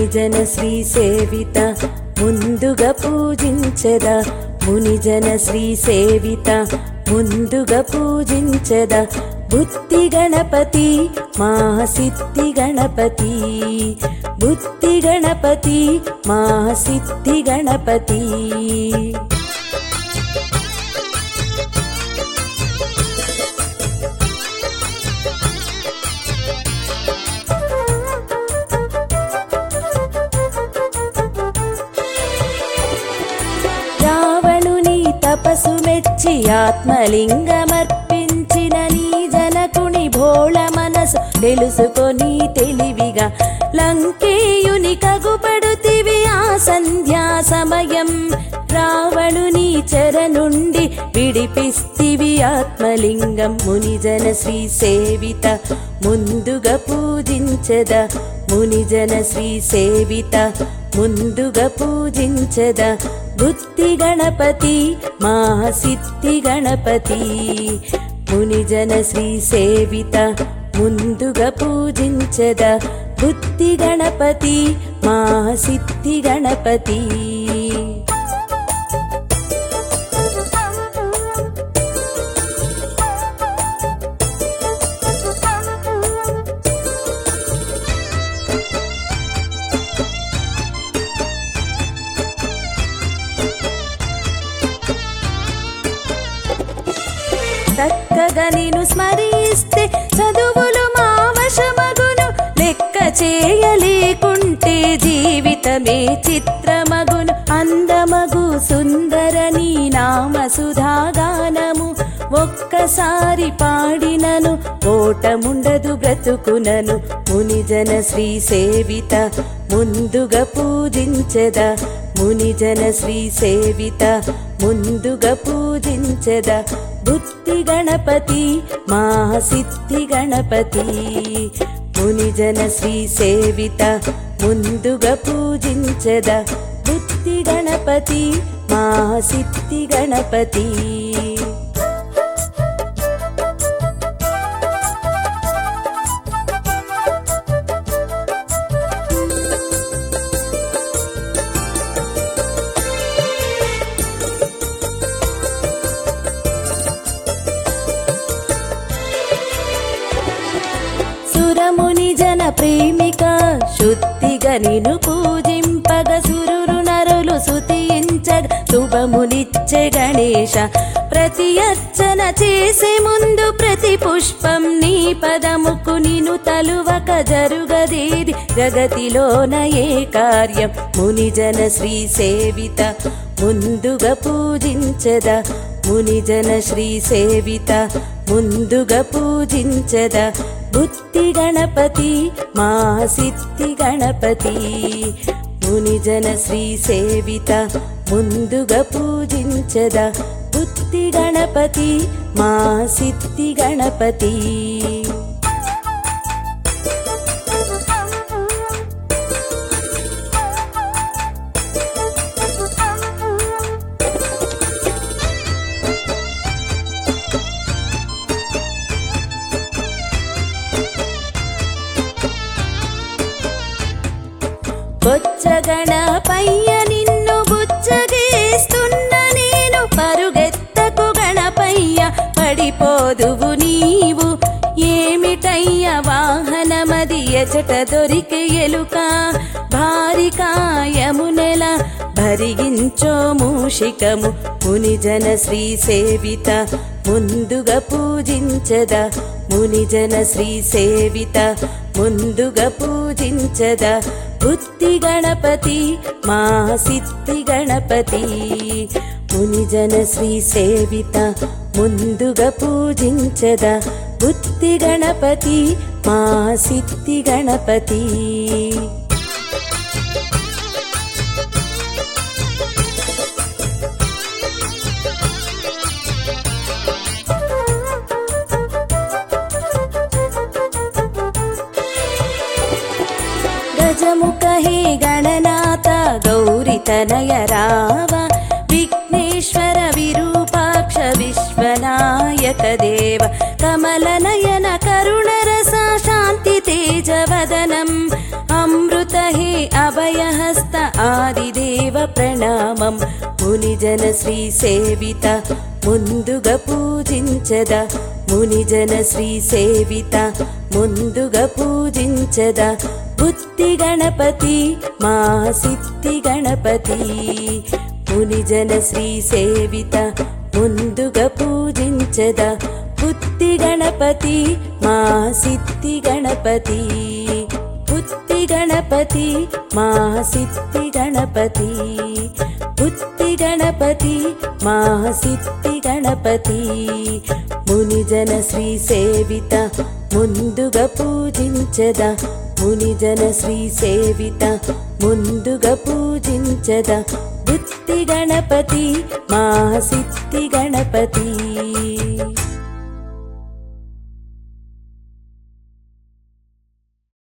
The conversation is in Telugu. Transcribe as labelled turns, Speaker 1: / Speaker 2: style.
Speaker 1: మునిజన శ్రీ సేవిత ముందుగా పూజించద మునిజన శ్రీ సేవిత ముందుగా పూజించద బుద్ధి గణపతి మా సిద్ధి గణపతి బుద్ధి గణపతి మా సిద్ధి గణపతి రావణుని తపసు మెచ్చి ఆత్మలింగమర్పించిన నీ జనకుని భోళ మనసు తెలుసుకొని తెలివిగా లంకేయుని కగుపడుతివి ఆ సంధ్యా సమయం రావణుని చెర నుండి విడిపిస్తివి ఆత్మలింగం మునిజన శ్రీ సేవిత ముందుగా పూజించద మునిజన శ్రీ సేవిత ముందుగా పూజించద బుద్ధి గణపతి మా సిద్ధి గణపతి మునిజన శ్రీ సేవిత ముందుగా పూజించద బుద్ధి గణపతి మా సిద్ధి గణపతి చక్కగా నేను స్మరిస్తే చదువులు మా వశమగును లెక్క చేయలేకుంటే జీవితమే చిత్రమగును అందమగు సుందర నీ నామ సుధాగానము ఒక్కసారి పాడినను ఓటముండదు బ్రతుకునను మునిజన శ్రీ సేవిత ముందుగా పూజించద మునిజన శ్రీ సేవిత ముందుగా పూజించద బుద్ధి గణపతి మా సిద్ధి గణపతి మునిజన శ్రీ సేవిత ముందుగా పూజించద బుద్ధి గణపతి మా సిద్ధి గణపతి సురముని జన ప్రేమిక శుద్ధిగా నిను పూజింపగ సురురు నరులు సుతించగ శుభమునిచ్చే గణేశ ప్రతి అర్చన చేసే ముందు ప్రతి పుష్పం నీ పదముకు నిను తలువక జరుగదేది జగతిలోన ఏ కార్యం మునిజన శ్రీ సేవిత ముందుగా పూజించద మునిజన శ్రీ సేవిత ముందుగా పూజించద బుద్ధి గణపతి మా సిద్ధి గణపతి మునిజన శ్రీ సేవిత ముందుగా పూజించద బుద్ధి గణపతి మా సిద్ధి గణపతి బొచ్చగణ పయ్య నిన్ను బుచ్చగేస్తున్న నేను పరుగెత్తకు గణపయ్య పడిపోదువు నీవు ఏమిటయ్య వాహనమది ఎచట దొరికి ఎలుక భారికాయమునెల భరిగించో మూషికము మునిజన శ్రీ సేవిత ముందుగా పూజించద మునిజన శ్రీ సేవిత ముందుగా పూజించద బుద్ధి గణపతి మా సిద్ధి గణపతి మునిజన శ్రీ సేవిత ముందుగా పూజించద బుద్ధి గణపతి మా సిద్ధి గణపతి గజముఖ హే గణనాథ గౌరి తనయ రావ విఘ్నేశ్వర విరూపాక్ష విశ్వనాయక దేవ కమల నయన కరుణ రస శాంతి తేజ వదనం అమృత హే అభయ ప్రణామం మునిజన శ్రీ సేవిత ముందుగా పూజించద మునిజన శ్రీ సేవిత ముందుగా పూజించద బుద్ధి గణపతి మా సిద్ధి గణపతి మునిజన శ్రీ సేవిత ముందుగా పూజించద బుద్ధి గణపతి మా సిద్ధి గణపతి బుద్ధి గణపతి మా సిద్ధి గణపతి బుద్ధి గణపతి మా సిద్ధి గణపతి మునిజన శ్రీ సేవిత ముందుగా పూజించద మునిజన శ్రీ సేవిత ముందుగా పూజించద బుద్ధి గణపతి మా సిద్ధి గణపతి